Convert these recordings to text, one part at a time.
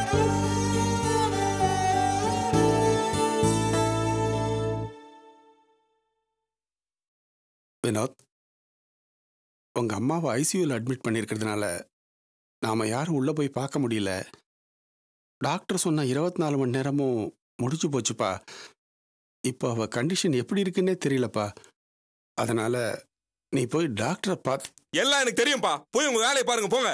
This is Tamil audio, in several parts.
வினோத் உங்க அம்மாவை ஐசியூவில் அட்மிட் பண்ணியிருக்கிறதுனால நாம யாரும் உள்ள போய் பார்க்க முடியல டாக்டர் சொன்ன இருபத்தி நாலு மணி நேரமும் முடிச்சு போச்சுப்பா இப்போ அவ கண்டிஷன் எப்படி இருக்குன்னே தெரியலப்பா அதனால நீ போய் டாக்டரை பார்த்து எல்லாம் எனக்கு தெரியும்பா போய் உங்க வேலையை பாருங்க போங்க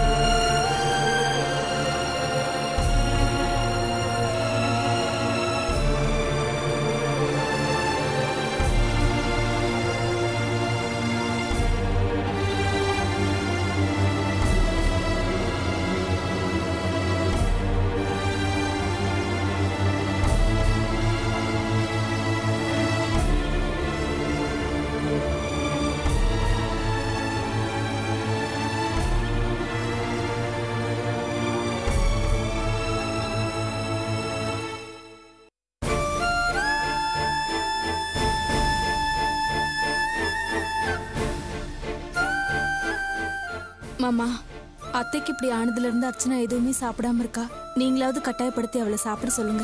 மாமா அத்தைக்கு இப்படி ஆனதுல இருந்து அர்ச்சனா எதுவுமே சாப்பிடாம இருக்கா நீங்களாவது கட்டாயப்படுத்தி அவளை சாப்பிட சொல்லுங்க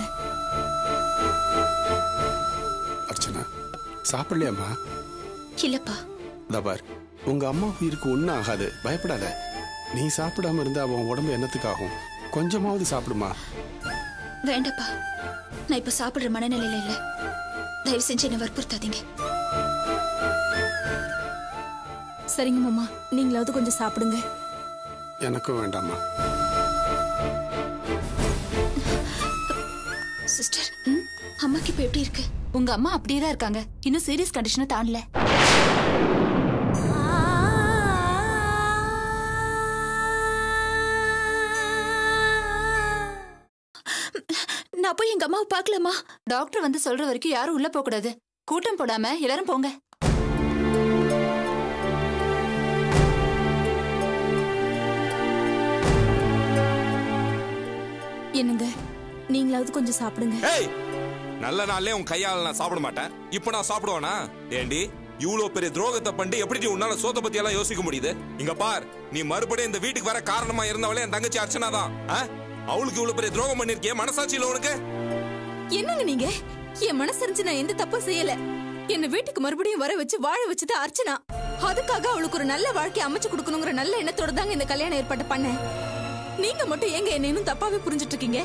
அர்ச்சனா சாப்பிடலையாம்மா இல்லப்பா இதா பார் உங்க அம்மா உயிருக்கு ஒன்றும் ஆகாது பயப்படாத நீ சாப்பிடாம இருந்தா அவன் உடம்பு என்னத்துக்கு ஆகும் கொஞ்சமாவது சாப்பிடுமா வேண்டப்பா நான் இப்ப சாப்பிடுற மனநிலையில இல்ல தயவு செஞ்சு என்ன வற்புறுத்தாதீங்க சரிங்க மாமா நீங்களாவது கொஞ்சம் சாப்பிடுங்க எனக்கும் வேண்டாம்மா சிஸ்டர் அம்மாக்கு இப்ப எப்படி இருக்கு உங்க அம்மா அப்படியே தான் இருக்காங்க இன்னும் சீரியஸ் கண்டிஷனை தாண்டல நான் போய் எங்க அம்மாவை பார்க்கலாமா டாக்டர் வந்து சொல்ற வரைக்கும் யாரும் உள்ள போக கூடாது கூட்டம் போடாம எல்லாரும் போங்க என்னங்க நீங்களாவது கொஞ்சம் சாப்பிடுங்க ஏய் நல்ல நாள்லயே உன் கையால நான் சாப்பிட மாட்டேன் இப்போ நான் சாப்பிடுவானா ஏண்டி இவ்வளவு பெரிய துரோகத்தை பண்ணி எப்படி நீ உன்னால சோத்த பத்தி எல்லாம் யோசிக்க முடியுது இங்க பார் நீ மறுபடியும் இந்த வீட்டுக்கு வர காரணமா இருந்தவளே என் தங்கச்சி அர்ச்சனா தான் ஆ? அவளுக்கு இவ்வளவு பெரிய துரோகம் பண்ணிருக்கிய மனசாட்சி இல்ல உனக்கு என்னங்க நீங்க என் மனசு இருந்துச்சு நான் எந்த தப்பும் செய்யல என்ன வீட்டுக்கு மறுபடியும் வர வச்சு வாழ வச்சது அர்ச்சனா அதுக்காக அவளுக்கு ஒரு நல்ல வாழ்க்கை அமைச்சு கொடுக்கணுங்கிற நல்ல எண்ணத்தோட தாங்க இந்த கல்யாணம் ஏற்பாடு பண்ணேன் நீங்க மட்டும் ஏங்க என்ன இன்னும் தப்பாவே புரிஞ்சிட்டு இருக்கீங்க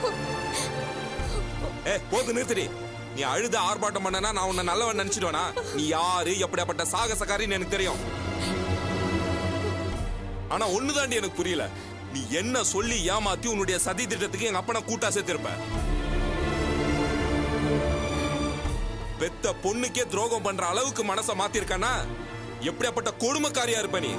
ஏ போது நிறுத்துடி நீ அழுத ஆர்ப்பாட்டம் பண்ணனா நான் உன்னை நல்லவன் நினைச்சிடுவேனா நீ யாரு எப்படியாப்பட்ட சாகசக்காரின்னு எனக்கு தெரியும் ஆனா ஒண்ணுதாண்டி எனக்கு புரியல நீ என்ன சொல்லி ஏமாத்தி உன்னுடைய சதி திட்டத்துக்கு எங்க அப்பனை கூட்டா சேர்த்திருப்ப பெத்த பொண்ணுக்கே துரோகம் பண்ற அளவுக்கு மனச மாத்திருக்கானா எப்படியாப்பட்ட கொடுமைக்காரியா இருப்ப நீ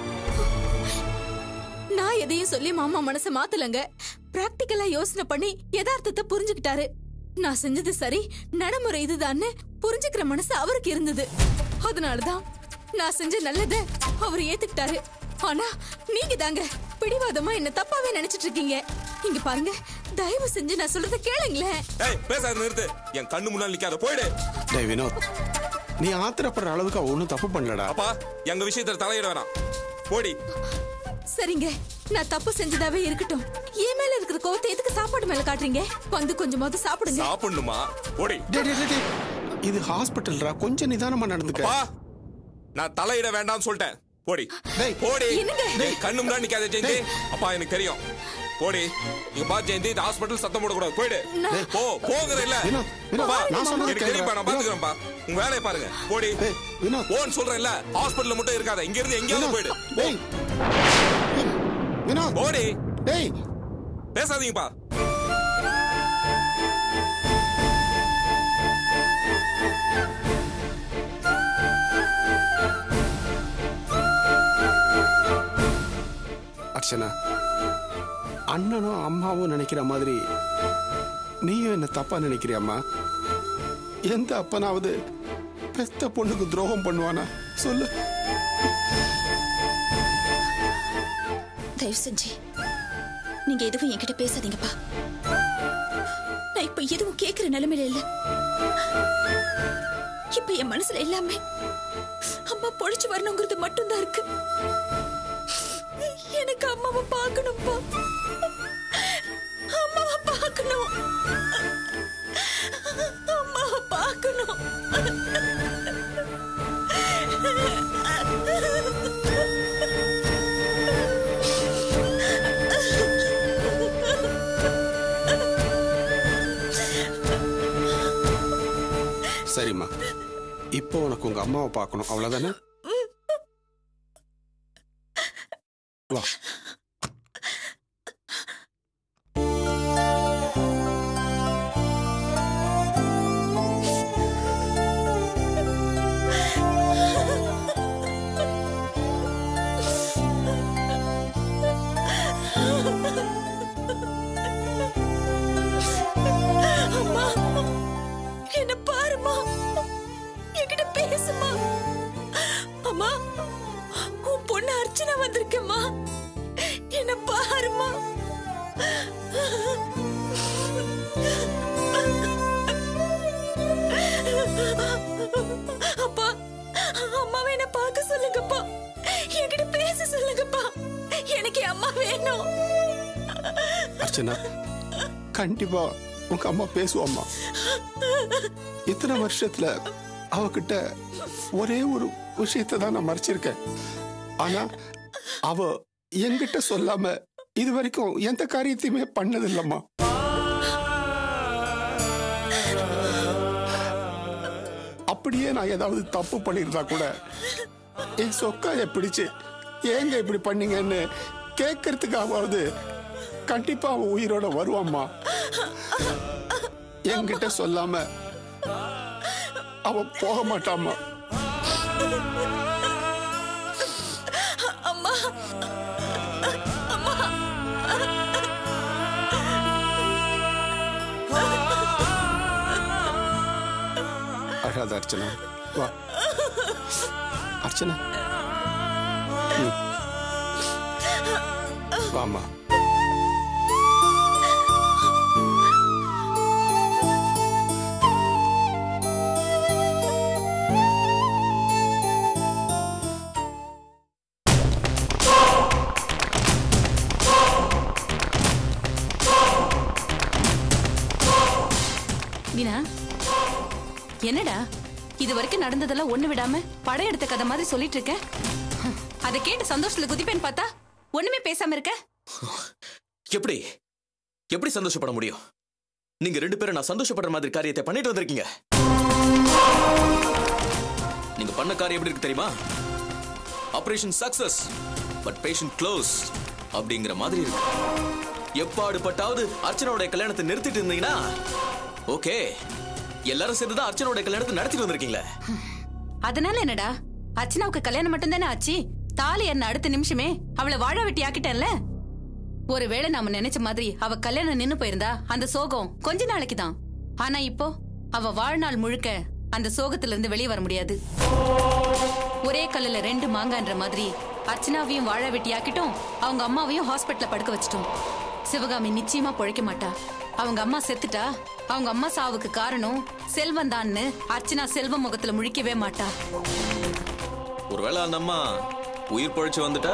நான் எதையும் சொல்லி மாமா மனச மாத்தலங்க பிராக்டிக்கலா யோசனை பண்ணி யதார்த்தத்தை புரிஞ்சுக்கிட்டாரு நான் செஞ்சது சரி நடைமுறை இதுதான்னு புரிஞ்சுக்கிற மனசு அவருக்கு இருந்தது அதனாலதான் நான் செஞ்ச நல்லத அவர் ஏத்துக்கிட்டாரு ஆனா நீங்க தாங்க பிடிவாதமா என்ன தப்பாவே நினைச்சிட்டு இருக்கீங்க இங்க பாருங்க தயவு செஞ்சு நான் சொல்றத கேளுங்களேன் ஏய் பேசாத நிறுத்து என் கண்ணு முன்னாடி நிக்காத போயிடு டேய் வினோத் நீ ஆத்திரப்படுற அளவுக்கு அவ ஒன்றும் தப்பு பண்ணலடா அப்பா எங்க விஷயத்துல தலையிட வேணாம் போடி சரிங்க நான் தப்பு செஞ்சதாவே இருக்கட்டும் என் மேல இருக்கிற கோவத்தை எதுக்கு சாப்பாடு மேல காட்டுறீங்க வந்து கொஞ்சமாவது சாப்பிடுங்க சாப்பிடணுமா போடி டேய், டேய், டேய், டேய். இது ஹாஸ்பிட்டல்ரா கொஞ்சம் நிதானமா நடந்துக்க பா நான் தலையிட வேண்டாம்னு சொல்லிட்டேன் போடி டேய். போடி என்னங்க? டேய் கண்ணு முன்னாடி நிக்காத ஜெயந்தி அப்பா எனக்கு தெரியும் போடி நீங்க பா ஜெயந்தி இந்த ஹாஸ்பிட்டல் சத்தம் போடக்கூடாது போயிடு போ போகிற இல்ல வினோத், வினோத், பா, நான் சொல்றது எனக்கு தெரியும்பா கேளுடா. நான் பாத்துக்கிறேன்ப்பா உங்க வேலையை பாருங்க போடி ஏய், வினோத் போன்னு சொல்றேன்ல ஹாஸ்பிட்டல்ல மட்டும் இருக்காத இங்க இருந்து எங்கேயாவது வினோத், போயிடு போ. டேய். வினோத் போடி டேய் பேசாதீங்கப்பா அர்ச்சனா அண்ணனும் அம்மாவும் நினைக்கிற மாதிரி நீயும் என்ன தப்பா நினைக்கிறியம்மா எந்த அப்பனாவது பெத்த பொண்ணுக்கு துரோகம் பண்ணுவானா சொல்லு தயவு செஞ்சு நீங்க எதுவும் என்கிட்ட பேசாதீங்கப்பா நான் இப்ப எதுவும் கேக்குற நிலைமையில இல்ல இப்ப என் மனசுல எல்லாமே அம்மா பொழிச்சு வரணுங்கிறது மட்டும்தான் இருக்கு எனக்கு அம்மாவை பார்க்கணும்ப்பா அம்மா பார்க்கணும் அம்மாவை பார்க்கணும் சரிம்மா இப்போ உனக்கு உங்க அம்மாவை பார்க்கணும் அவ்வளவுதானே வா அம்மா என்ன பாருமா என்கிட்ட பேசுமா அம்மா உன் பொண்ணு அர்ச்சனா வந்திருக்கேம்மா என்ன பாருமா அப்பா அம்மாவை என்ன பார்க்க சொல்லுங்கப்பா என்கிட்ட பேச சொல்லுங்கப்பா எனக்கு என் அம்மா வேணும் அர்ச்சனா கண்டிப்பா உங்க அம்மா பேசுவாம்மா இத்தனை வருஷத்துல அவகிட்ட ஒரே ஒரு விஷயத்தை தான் நான் மறைச்சிருக்கேன் ஆனா அவ என்கிட்ட சொல்லாம இது வரைக்கும் எந்த காரியத்தையுமே பண்ணதில்லம்மா அப்படியே நான் ஏதாவது தப்பு பண்ணியிருந்தா கூட என் சொக்காய பிடிச்சு ஏங்க இப்படி பண்ணீங்கன்னு கேட்கறதுக்காவது கண்டிப்பா அவன் உயிரோட வருவாம்மா என்கிட்ட சொல்லாம அவன் போக மாட்டாம்மா அம்மா அழாத அர்ச்சனா வா அர்ச்சனா ம். வாம்மா மீனா என்னடா இது வரைக்கும் நடந்ததெல்லாம் ஒண்ணு விடாம படம் எடுத்த கதை மாதிரி சொல்லிட்டு இருக்க அதை கேட்டு சந்தோஷத்துல குதிப்பேன்னு பார்த்தா ஒண்ணுமே பேசாம இருக்க எப்படி எப்படி சந்தோஷப்பட முடியும் நீங்க ரெண்டு பேரும் நான் சந்தோஷப்படுற மாதிரி காரியத்தை பண்ணிட்டு வந்திருக்கீங்க நீங்க பண்ண காரியம் எப்படி இருக்கு தெரியுமா operation success but patient close அப்படிங்கிற மாதிரி இருக்கு எப்பாடுபட்டாவது அர்ச்சனாவுடைய கல்யாணத்தை நிறுத்திட்டு இருந்தீங்கன்னா ஓகே எல்லாரும் சேர்ந்து தான் அர்ச்சனாவுடைய கல்யாணத்தை நடத்திட்டு வந்திருக்கீங்களே அதனால என்னடா அர்ச்சனாவுக்கு கல்யாணம் மட்டும்தானே ஆச்சு தாலி என்ன அடுத்த நிமிஷமே அவளை வாழ வெட்டி ஆக்கிட்டேன்ல ஒருவேளை நாம நினைச்ச மாதிரி அவ கல்யாணம் நின்னு போயிருந்தா அந்த சோகம் கொஞ்ச நாளைக்கு தான் ஆனா இப்போ அவ வாழ்நாள் முழுக்க அந்த சோகத்துல இருந்து வெளியே வர முடியாது ஒரே கல்லுல ரெண்டு மாங்கான்ற மாதிரி அர்ச்சனாவையும் வாழ வெட்டி ஆக்கிட்டோம் அவங்க அம்மாவையும் ஹாஸ்பிட்டல்ல படுக்க வச்சிட்டோம் சிவகாமி நிச்சயமா பொழைக்க மாட்டா அவங்க அம்மா செத்துட்டா அவங்க அம்மா சாவுக்கு காரணம் செல்வம் தான்னு அர்ச்சனா செல்வ முகத்துல முழிக்கவே மாட்டா ஒருவேளை அந்த அம்மா உயிர் பொழைச்சு வந்துட்டா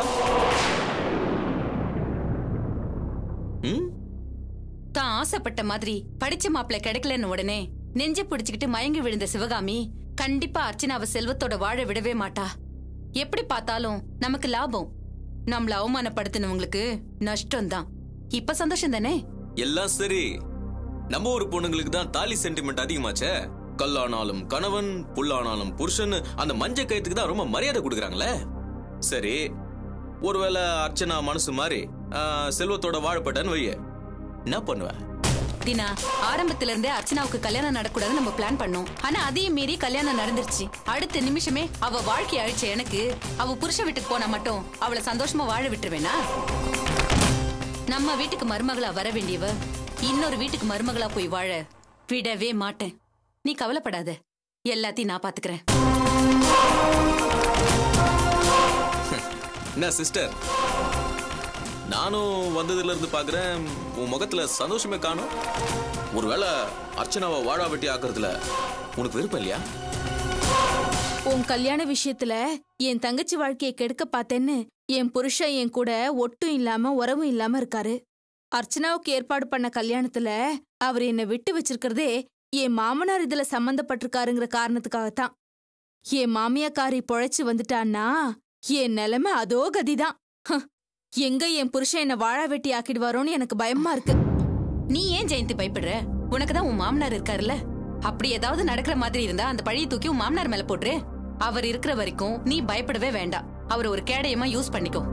ம் தான் ஆசைப்பட்ட மாதிரி படிச்ச மாப்பிள்ளை கிடைக்கலன்னு உடனே நெஞ்ச பிடிச்சுக்கிட்டு மயங்கி விழுந்த சிவகாமி கண்டிப்பா அர்ச்சனாவை செல்வத்தோட வாழ விடவே மாட்டா எப்படி பார்த்தாலும் நமக்கு லாபம் நம்மள அவமானப்படுத்தினவங்களுக்கு நஷ்டம் தான் இப்ப சந்தோஷம் தானே எல்லாம் சரி நம்ம ஊர் பொண்ணுங்களுக்கு தான் தாலி சென்டிமெண்ட் அதிகமாச்சே கல்லானாலும் கணவன் புல்லானாலும் புருஷன் அந்த மஞ்ச கயத்துக்கு தான் ரொம்ப மரியாதை கொடுக்குறாங்களே சரி ஒருவேளை அர்ச்சனா மனசு மாதிரி ஆ, செல்வத்தோட வாழப்பட்டன்னு வைய என்ன பண்ணுவ தினா ஆரம்பத்துல இருந்தே அர்ச்சனாவுக்கு கல்யாணம் நடக்கூடாதுன்னு நம்ம பிளான் பண்ணோம் ஆனா அதையும் மீறி கல்யாணம் நடந்துருச்சு அடுத்த நிமிஷமே அவ வாழ்க்கை அழிச்ச எனக்கு அவ புருஷ வீட்டுக்கு போனா மட்டும் அவளை சந்தோஷமா வாழ விட்டுருவேனா நம்ம வீட்டுக்கு மருமகளா வர வேண்டியவ இன்னொரு வீட்டுக்கு மருமகளா போய் வாழ விடவே மாட்டேன் நீ கவலைப்படாத எல்லாத்தையும் நான் பாத்துக்கிறேன் என்ன சிஸ்டர் நானும் வந்ததுல இருந்து பாக்குறேன் உன் முகத்துல சந்தோஷமே காணும் ஒருவேளை அர்ச்சனாவை வாழா வெட்டி ஆக்குறதுல உனக்கு விருப்பம் இல்லையா உன் கல்யாண விஷயத்துல என் தங்கச்சி வாழ்க்கையை கெடுக்க பார்த்தேன்னு என் புருஷன் என் கூட ஒட்டும் இல்லாம உறவும் இல்லாம இருக்காரு அர்ச்சனாவுக்கு ஏற்பாடு பண்ண கல்யாணத்துல அவர் என்னை விட்டு வச்சிருக்கிறதே என் மாமனார் இதுல சம்பந்தப்பட்டிருக்காருங்கிற காரணத்துக்காகத்தான் என் மாமியாக்காரி பொழைச்சு வந்துட்டான்னா என் நிலைமை அதோ கதிதான் ஹ், எங்க என் புருஷன் என்ன வாழ வெட்டி ஆக்கிடுவாரோன்னு எனக்கு பயமா இருக்கு நீ ஏன் ஜெயந்தி பயப்படுற உனக்கு தான் உன் மாமனார் இருக்காருல்ல அப்படி ஏதாவது நடக்கிற மாதிரி இருந்தா அந்த பழியை தூக்கி உன் மாமனார் மேல போட்டுரு அவர் இருக்கிற வரைக்கும் நீ பயப்படவே வேண்டாம் அவர் ஒரு கேடயமா யூஸ் பண்ணிக்கோ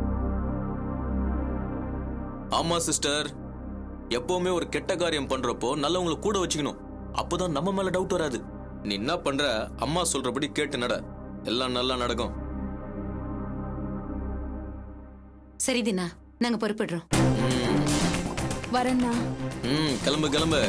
ஆமா சிஸ்டர் எப்பவுமே ஒரு கெட்ட காரியம் பண்றப்போ நல்லவங்களை கூட வச்சுக்கணும் அப்போதான் நம்ம மேல டவுட் வராது நீ என்ன பண்ற அம்மா சொல்றபடி கேட்டு நட எல்லாம் நல்லா நடக்கும் சரி தினா நாங்க பொறுப்பிடுறோம் வரேன்னா ம் கிளம்பு கிளம்பு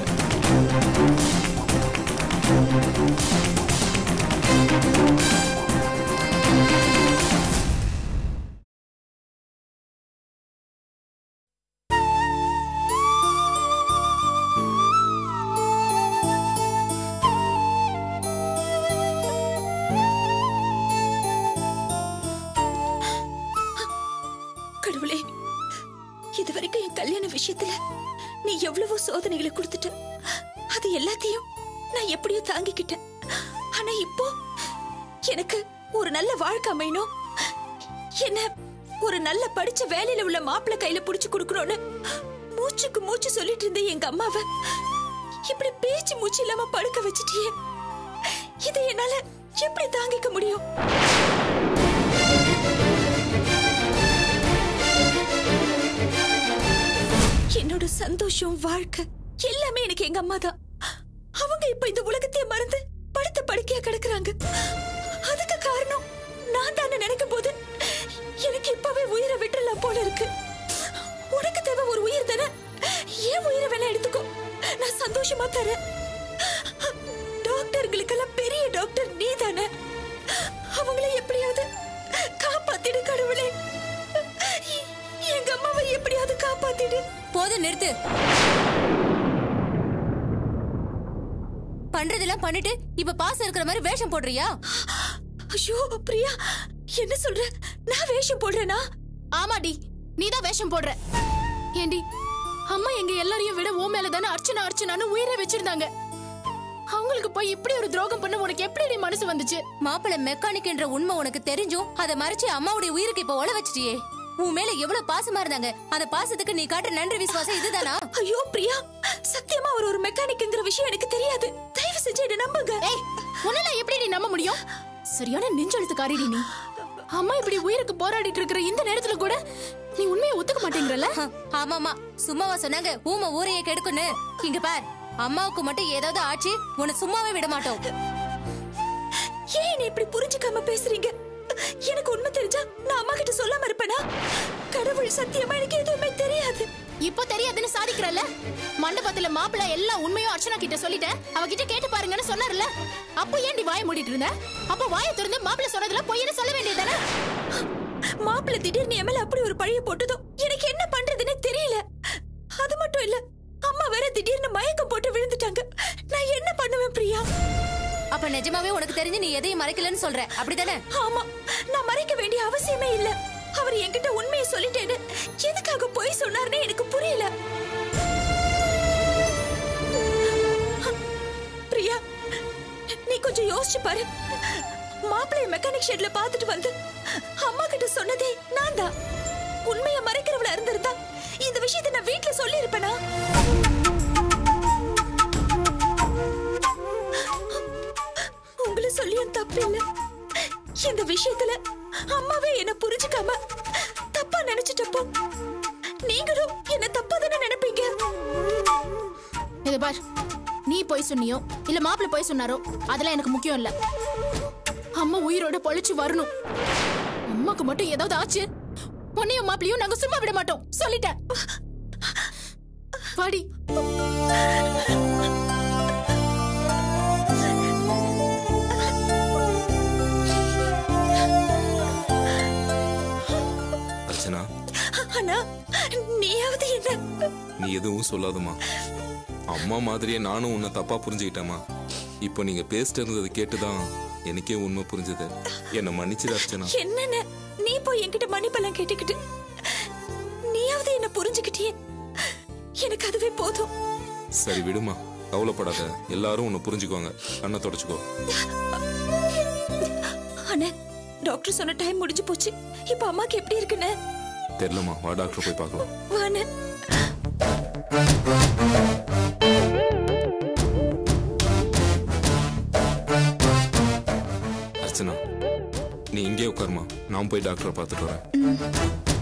கடவுளே இதுவரைக்கும் என் கல்யாண விஷயத்துல நீ எவ்வளவோ சோதனைகளை கொடுத்துட்ட அது எல்லாத்தையும் நான் எப்படியோ தாங்கிக்கிட்டேன் ஆனா இப்போ எனக்கு ஒரு நல்ல வாழ்க்கை அமையணும் என்ன ஒரு நல்ல படிச்ச வேலையில உள்ள மாப்பிள்ளை கையில புடிச்சு கொடுக்கணும்னு மூச்சுக்கு மூச்சு சொல்லிட்டு இருந்த எங்க அம்மாவை இப்படி பேச்சு மூச்சு இல்லாம படுக்க வச்சிட்டியே இதை என்னால எப்படி தாங்கிக்க முடியும் என்னோட சந்தோஷம் வாழ்க்கை எல்லாமே எனக்கு எங்க அம்மா தான் அவங்க இப்ப இந்த உலகத்தையே மறந்து படுத்த படுக்கையா கிடக்குறாங்க அதுக்கு காரணம் நான் தானே நினைக்கும் போது எனக்கு இப்பவே உயிரை விட்டுறலாம் போல இருக்கு உனக்கு தேவை ஒரு உயிர் தானே ஏன் உயிரை வேணா எடுத்துக்கோ நான் சந்தோஷமா தரேன் டாக்டர்களுக்கெல்லாம் பெரிய டாக்டர் நீ தானே அவங்கள எப்படியாவது காப்பாத்திடு கடவுளே எ- எங்க அம்மாவை எப்படியாவது காப்பாத்திடு போதும் நிறுத்து பண்றதெல்லாம் பண்ணிட்டு இப்ப பாசம் இருக்கிற மாதிரி வேஷம் போடுறியா ஐயோ பிரியா என்ன சொல்ற நான் வேஷம் போடுறேனா ஆமாடி நீதான் வேஷம் போடுற ஏண்டி அம்மா எங்க எல்லாரையும் விட ஓ மேல தானே அர்ச்சனா அர்ச்சனான்னு உயிரை வச்சிருந்தாங்க அவங்களுக்கு போய் இப்படி ஒரு துரோகம் பண்ண உனக்கு எப்படி மனசு வந்துச்சு மாப்பிள்ளை மெக்கானிக் என்ற உண்மை உனக்கு தெரிஞ்சும் அதை மறைச்சு அம்மாவுடைய உயிருக்கு இப்ப ஒள வச்சிட்டியே உன் மேல எவ்வளவு பாசமா இருந்தாங்க அந்த பாசத்துக்கு நீ காட்டுற நன்றி விசுவாசம் இதுதானா ஐயோ பிரியா சத்தியமா அவர் ஒரு மெக்கானிக்ங்கிற விஷயம் எனக்கு தெரியாது தயவு செஞ்சு என்ன நம்புங்க ஏய் உன்னால எப்படி நீ நம்ப முடியும் சரியான நெஞ்செழுத்துக்காரிடி நீ அம்மா இப்படி உயிருக்கு போராடிட்டு இருக்கிற இந்த நேரத்துல கூட நீ உண்மையை ஒத்துக்க மாட்டேங்கிறல ஹம், ஆமாமா சும்மாவா சொன்னாங்க ஊம ஊரையே கெடுக்குன்னு இங்க பார் அம்மாவுக்கு மட்டும் ஏதாவது ஆச்சு உன்னை சும்மாவே விட மாட்டோம் ஏன் என்னை இப்படி புரிஞ்சுக்காம பேசுறீங்க எனக்கு உண்மை தெரிஞ்சா நான் அம்மா கிட்ட சொல்லாம இருப்பேனா கடவுள் சத்தியமா எனக்கு எதுவுமே தெரியாது இப்போ தெரியாதுன்னு சாதிக்கிறல்ல மண்டபத்துல மாப்பிள்ள எல்லா உண்மையும் அர்ச்சனா கிட்ட சொல்லிட்டேன் அவகிட்ட கேட்டு பாருங்கன்னு சொன்னார்ல அப்போ ஏன்டி வாய மூடிட்டு இருந்த அப்போ வாயை திறந்து மாப்பிள்ள சொன்னதுல பொய்ன்னு சொல்ல வேண்டியதானே மாப்பிள்ளை திடீர்னு என் மேல அப்படி ஒரு பழிய போட்டதும் எனக்கு என்ன பண்றதுன்னே தெரியல அது மட்டும் இல்ல அம்மா வேற திடீர்னு மயக்கம் போட்டு விழுந்துட்டாங்க நான் என்ன பண்ணுவேன் பிரியா அப்ப நிஜமாவே உனக்கு தெரிஞ்சு நீ எதையும் மறைக்கலன்னு சொல்ற அப்படிதானே ஆமா நான் மறைக்க வேண்டிய அவசியமே இல்ல அவர் என்கிட்ட உண்மையை சொல்லிட்டேன்னு எதுக்காக போய் சொன்னாருன்னு எனக்கு புரியல பிரியா நீ கொஞ்சம் யோசிச்சு பாரு மாப்பிளைய மெக்கானிக் ஷெட்ல பாத்துட்டு வந்து அம்மா கிட்ட சொன்னதே நான் தான் உண்மையை மறைக்கிறவளா இருந்திருந்தா இந்த விஷயத்தை நான் வீட்ல சொல்லி இருப்பேனா உங்களை சொல்லியும் தப்பு இல்ல இந்த விஷயத்துல அம்மாவே என்ன புரிஞ்சுக்காம தப்பா நினைச்சிட்டப்போ நீங்களும் என்ன தப்பா தானே நினைப்பீங்க இது பார் நீ போய் சொன்னியோ இல்ல மாப்பிள்ள போய் சொன்னாரோ அதெல்லாம் எனக்கு முக்கியம் இல்ல அம்மா உயிரோட பொழைச்சு வரணும் அம்மாக்கு மட்டும் ஏதாவது ஆச்சு உன்னையும் மாப்பிளையும் நாங்க சும்மா விட மாட்டோம் சொல்லிட்டேன் வாடி அர்ச்சனா ஆனா நீயாவது என்ன நீ எதுவும் சொல்லாதம்மா அம்மா மாதிரியே நானும் உன்னை தப்பா புரிஞ்சுக்கிட்டேம்மா இப்போ நீங்க பேசிட்டு இருந்ததை கேட்டுதான் எனக்கே உண்மை புரிஞ்சது என்னை மன்னிச்சிடு அர்ச்சனா என்னன்னு நீ போய் என்கிட்ட மன்னிப்பெல்லாம் கேட்டுக்கிட்டு நீயாவது என்ன புரிஞ்சுக்கிட்டியே எனக்கு அதுவே போதும் சரி விடுமா கவலைப்படாத எல்லாரும் உன்னை புரிஞ்சுக்குவாங்க கண்ணை தொடச்சுக்கோ அண்ணே டாக்டர் சொன்ன டைம் முடிஞ்சு போச்சு இப்ப அம்மாக்கு எப்படி இருக்குன்னு தெரியலம்மா வா டாக்டர் போய் பார்க்கலாம் வாண்ணே அர்ச்சனா நீ இங்கே உட்காருமா நான் போய் டாக்டரை பார்த்துட்டு வரேன்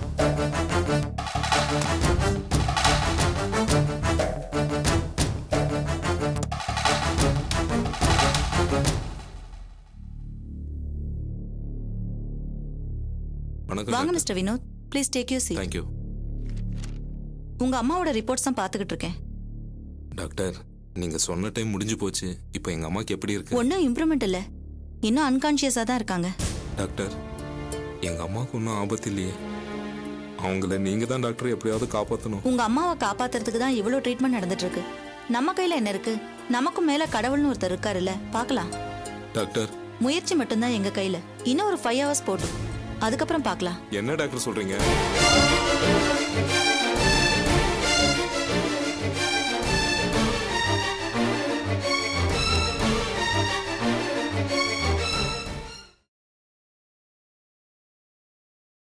வாங்க வணக்கம் mister Vinod please take you see thank you உங்க அம்மாவோட ரிப்போர்ட்ஸ் தான் பார்த்துக்கிட்டு இருக்கேன் டாக்டர் நீங்க சொன்ன டைம் முடிஞ்சு போச்சு இப்போ எங்க அம்மாக்கு எப்படி இருக்கு ஒன்றும் இம்ப்ரூவ்மெண்ட் இல்லை இன்னும் அன்கான்ஷியஸாக தான் இருக்காங்க டாக்டர் எங்க அம்மாவுக்கு ஒன்றும் ஆபத்து இல்லையே அவங்கள நீங்க தான் டாக்டர் எப்படியாவது காப்பாற்றணும் உங்க அம்மாவை காப்பாத்துறதுக்கு தான் இவ்வளோ ட்ரீட்மெண்ட் நடந்துட்டு இருக்கு நம்ம கையில என்ன இருக்கு நமக்கும் மேல கடவுள்னு ஒருத்தர் இருக்காருல்ல பார்க்கலாம் டாக்டர் முயற்சி மட்டும்தான் எங்க கையில இன்னும் ஒரு ஃபைவ் ஹவர்ஸ் போட்டும் அதுக்கப்புறம் பார்க்கலாம் என்ன டாக்டர் சொல்றீங்க